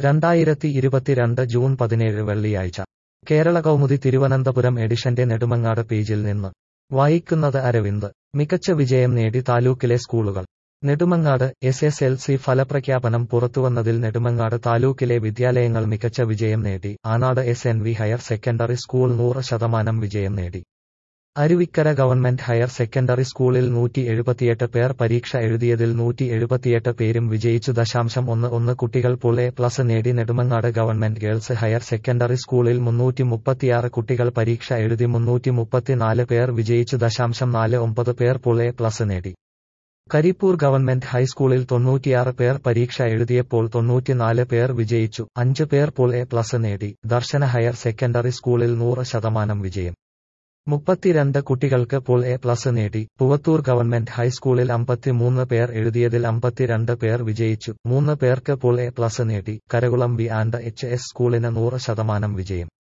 രണ്ടായിരത്തി ഇരുപത്തിരണ്ട് ജൂൺ പതിനേഴ് വെള്ളിയാഴ്ച കേരള കൗമുദി തിരുവനന്തപുരം എഡിഷന്റെ നെടുമങ്ങാട് പേജിൽ നിന്ന് വായിക്കുന്നത് അരവിന്ദ് മികച്ച വിജയം നേടി താലൂക്കിലെ സ്കൂളുകൾ Nedumangad S S L C ഫലപ്രഖ്യാപനം പുറത്തുവന്നതിൽ നെടുമങ്ങാട് താലൂക്കിലെ വിദ്യാലയങ്ങൾ മികച്ച വിജയം നേടി Anad S N V higher secondary school നൂറ് ശതമാനം വിജയം നേടി അരുവിക്കര ഗവൺമെന്റ് ഹയർ സെക്കൻഡറി സ്കൂളിൽ നൂറ്റി എഴുപത്തിയെട്ട് പേർ പരീക്ഷ എഴുതിയതിൽ നൂറ്റി എഴുപത്തിയെട്ട് പേരും വിജയിച്ചു ദശാംശം ഒന്ന് ഒന്ന് കുട്ടികൾ പുൾ എ പ്ലസ് നേടി Nedumangad government girls higher secondary സ്കൂളിൽ മുന്നൂറ്റി മുപ്പത്തിയാറ് കുട്ടികൾ പരീക്ഷ എഴുതി മുന്നൂറ്റി മുപ്പത്തിനാല് പേർ വിജയിച്ചു ദശാംശം നാല് ഒമ്പത് പേർ പുൾ എ പ്ലസ് നേടി കരിപ്പൂർ ഗവൺമെന്റ് ഹൈസ്കൂളിൽ തൊണ്ണൂറ്റിയാറ് പേർ പരീക്ഷ എഴുതിയപ്പോൾ തൊണ്ണൂറ്റിനാല് പേർ വിജയിച്ചു അഞ്ച് പേർ പുൾ എ പ്ലസ് നേടി ദർശന ഹയർ സെക്കൻഡറി സ്കൂളിൽ നൂറ് ശതമാനം വിജയം മുപ്പത്തിരണ്ട് കുട്ടികൾക്ക് പുൾ എ പ്ലസ് നേടി പുവത്തൂർ ഗവൺമെന്റ് ഹൈസ്കൂളിൽ അമ്പത്തിമൂന്ന് പേർ എഴുതിയതിൽ അമ്പത്തിരണ്ട് പേർ വിജയിച്ചു മൂന്ന് പേർക്ക് പുൾ എ പ്ലസ് നേടി Karakulam V and H S സ്കൂളിന് നൂറ് ശതമാനം വിജയം